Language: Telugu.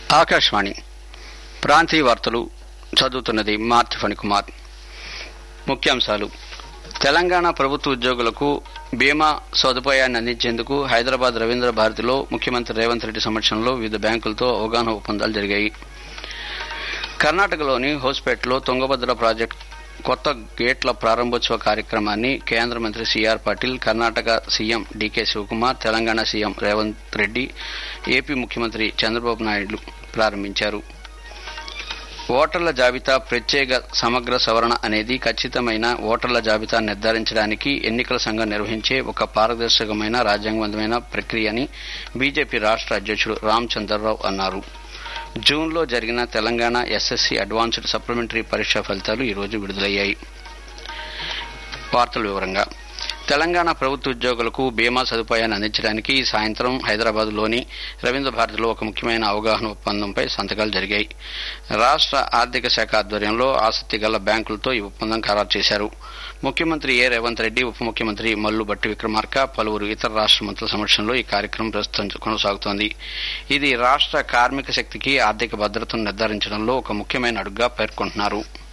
ఆకాశవాణి ప్రాంతీయ వార్తలు చదువుతున్నది మార్తి ఫణికుమార్ ముఖ్యాంశాలు తెలంగాణ ప్రభుత్వ ఉద్యోగులకు బీమా సదుపాయాన్ని అందించేందుకు హైదరాబాద్ రవీంద్ర భారతిలో ముఖ్యమంత్రి రేవంత్ రెడ్డి సమక్షంలో వివిధ బ్యాంకులతో అవగాహన ఒప్పందాలు జరిగాయి కర్ణాటకలోని హోస్పేటలో తుంగభద్ర ప్రాజెక్టు కొత్త గేట్ల ప్రారంభోత్సవ కార్యక్రమాన్ని కేంద్ర మంత్రి CR Patil Karnataka CM DK Shivakumar Telangana CM Revanth Reddy AP ముఖ్యమంత్రి చంద్రబాబు నాయుడు ప్రారంభించారు ఓటర్ల జాబితా ప్రత్యేక సమగ్ర సవరణ అనేది ఖచ్చితమైన ఓటర్ల జాబితా నిర్ధారించడానికి ఎన్నికల సంఘం నిర్వహించే ఒక పారదర్శకమైన రాజ్యాంగబద్దమైన ప్రక్రియని బీజేపీ రాష్ట్ర అధ్యక్షుడు రామచంద్రరావు అన్నారు జూన్లో జరిగిన తెలంగాణ ఎస్ఎస్సీ అడ్వాన్స్డ్ సప్లిమెంటరీ పరీక్ష ఫలితాలు ఈరోజు విడుదలయ్యాయి వార్తల వివరంగా తెలంగాణ ప్రభుత్వ ఉద్యోగులకు బీమా సదుపాయాన్ని అందించడానికి ఈ సాయంత్రం హైదరాబాద్ లోని రవీంద్ర భారతిలో ఒక ముఖ్యమైన అవగాహన ఒప్పందంపై సంతకాలు జరిగాయి రాష్ట్ర ఆర్థిక శాఖ ఆధ్వర్యంలో ఆసక్తి గల బ్యాంకులతో ఈ ఒప్పందం ఖరారు చేశారు ముఖ్యమంత్రి ఏ రేవంత్ రెడ్డి ఉప ముఖ్యమంత్రి మల్లు బట్టి విక్రమార్క పలువురు ఇతర రాష్ట్ర మంత్రుల సమక్షంలో ఈ కార్యక్రమం ప్రస్తుతం కొనసాగుతోంది ఇది రాష్ట్ర కార్మిక శక్తికి ఆర్థిక భద్రతను నిర్ధారించడంలో ఒక ముఖ్యమైన అడుగుగా పేర్కొంటున్నారు